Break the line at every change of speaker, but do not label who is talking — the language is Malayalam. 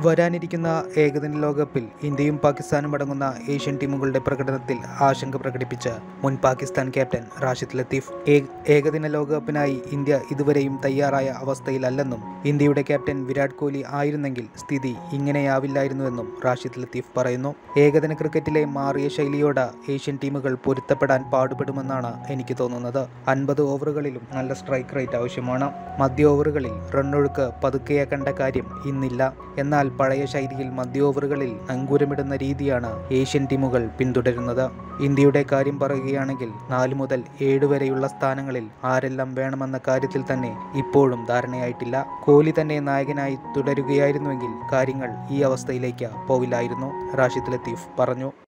വരാനിരിക്കുന്ന ഏകദിന ലോകകപ്പിൽ ഇന്ത്യയും പാകിസ്ഥാനും അടങ്ങുന്ന ഏഷ്യൻ ടീമുകളുടെ പ്രകടനത്തിൽ ആശങ്ക പ്രകടിപ്പിച്ച് മുൻ പാകിസ്ഥാൻ ക്യാപ്റ്റൻ റാഷിദ് ലത്തീഫ് ഏ- ഏകദിന ലോകകപ്പിനായി ഇന്ത്യ ഇതുവരെയും തയ്യാറായ അവസ്ഥയിലല്ലെന്നും ഇന്ത്യയുടെ ക്യാപ്റ്റൻ വിരാട് കോഹ്ലി ആയിരുന്നെങ്കിൽ സ്ഥിതി ഇങ്ങനെയാവില്ലായിരുന്നുവെന്നും റാഷിദ് ലത്തീഫ് പറയുന്നു ഏകദിന ക്രിക്കറ്റിലെ മാറിയ ശൈലിയോട് ഏഷ്യൻ ടീമുകൾ പൊരുത്തപ്പെടാൻ പാടുപെടുമെന്നാണ് എനിക്ക് തോന്നുന്നത് അൻപത് ഓവറുകളിലും നല്ല സ്ട്രൈക്ക് റേറ്റ് ആവശ്യമാണ് മധ്യ ഓവറുകളിൽ റണ്ണൊഴുക്ക് പതുക്കെയാക്കേണ്ട കാര്യം ഇന്നില്ല എന്നാൽ പഴയ ശൈലിയിൽ മധ്യ ഓവറുകളിൽ അങ്കുരമിടുന്ന രീതിയാണ് ഏഷ്യൻ ടീമുകൾ പിന്തുടരുന്നത് ഇന്ത്യയുടെ കാര്യം പറയുകയാണെങ്കിൽ നാല് മുതൽ ഏഴ് വരെയുള്ള സ്ഥാനങ്ങളിൽ ആരെല്ലാം വേണമെന്ന കാര്യത്തിൽ തന്നെ ഇപ്പോഴും ധാരണയായിട്ടില്ല കോഹ്ലി തന്നെ നായകനായി തുടരുകയായിരുന്നുവെങ്കിൽ കാര്യങ്ങൾ ഈ അവസ്ഥയിലേക്ക് പോവില്ലായിരുന്നു റാഷിദ് ലത്തീഫ് പറഞ്ഞു